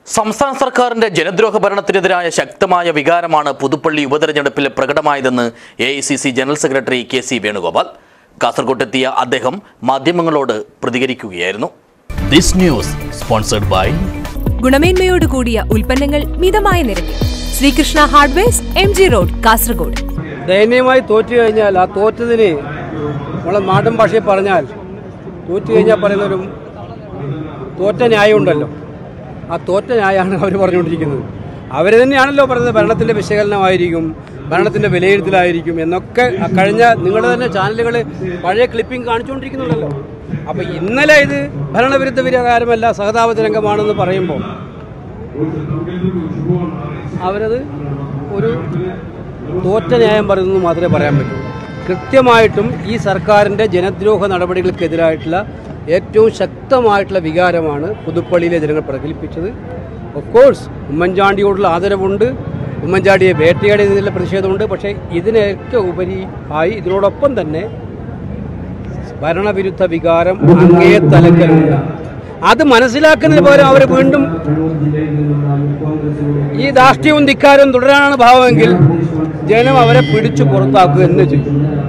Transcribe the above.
സംസ്ഥാന സർക്കാരിന്റെ ജനദ്രോഹ ഭരണത്തിനെതിരായ ശക്തമായ വികാരമാണ് പുതുപ്പള്ളി ഉപതെരഞ്ഞെടുപ്പിൽ പ്രകടമായതെന്ന് A general secretary K C Venugopal കാസർകോട്ടെത്തിയ അദ്ദേഹം മാധ്യമങ്ങളോട് പ്രതികരിക്കുകയായിരുന്നു This news sponsored by ഗുണമേന്മയോട് കൂടിയ ഉൽപ്പന്നങ്ങൾ മിതമായ നിരക്കിൽ Sreekrishna hardwares M G road Kasaragod ദയനീയമായി തോറ്റു കഴിഞ്ഞാൽ ആ തോറ്റതിന് നമ്മളെ നാടൻ ഭാഷയിൽ പറഞ്ഞാൽ തോറ്റു കഴിഞ്ഞാൽ പറയുന്നൊരു തോറ്റ ന്യായമുണ്ടല്ലോ ആ തോറ്റ ന്യായമാണ് അവർ പറഞ്ഞുകൊണ്ടിരിക്കുന്നത് അവർ തന്നെയാണല്ലോ പറയുന്നത് ഭരണത്തിൻ്റെ വിശകലനമായിരിക്കും ഭരണത്തിൻ്റെ വിലയിരുത്തലായിരിക്കും എന്നൊക്കെ ആ കഴിഞ്ഞ നിങ്ങളുടെ തന്നെ ചാനലുകൾ പഴയ ക്ലിപ്പിംഗ് കാണിച്ചുകൊണ്ടിരിക്കുന്നുണ്ടല്ലോ അപ്പോൾ ഇന്നലെ ഇത് ഭരണവിരുദ്ധ വികാരമല്ല സഹതാപ രംഗമാണെന്ന് പറയുമ്പോൾ അവരത് ഒരു തോറ്റ ന്യായം പറയുന്നത് മാത്രമേ പറയാൻ പറ്റൂ കൃത്യമായിട്ടും ഈ സർക്കാരിൻ്റെ ജനദ്രോഹ നടപടികൾക്കെതിരായിട്ടുള്ള ഏറ്റവും ശക്തമായിട്ടുള്ള വികാരമാണ് പുതുപ്പള്ളിയിലെ ജനങ്ങൾ പ്രകടിപ്പിച്ചത് ഓഫ് കോഴ്സ് ഉമ്മൻചാണ്ടിയോടുള്ള ആദരവുണ്ട് ഉമ്മൻചാണ്ടിയെ വേട്ടയാടിയതിലുള്ള പ്രതിഷേധമുണ്ട് പക്ഷേ ഇതിനൊക്കെ ഉപരി ആയി ഇതിനോടൊപ്പം തന്നെ ഭരണവിരുദ്ധ വികാരം അങ്ങേ തലക്കലുണ്ട് അത് മനസ്സിലാക്കുന്നതിന് പകരം അവർ വീണ്ടും ഈ ധാർഷ്ട്യവും ധിക്കാരവും തുടരാനാണ് ഭാവമെങ്കിൽ ജനം അവരെ പിടിച്ചു പുറത്താക്കുക എന്ന് ചെയ്യും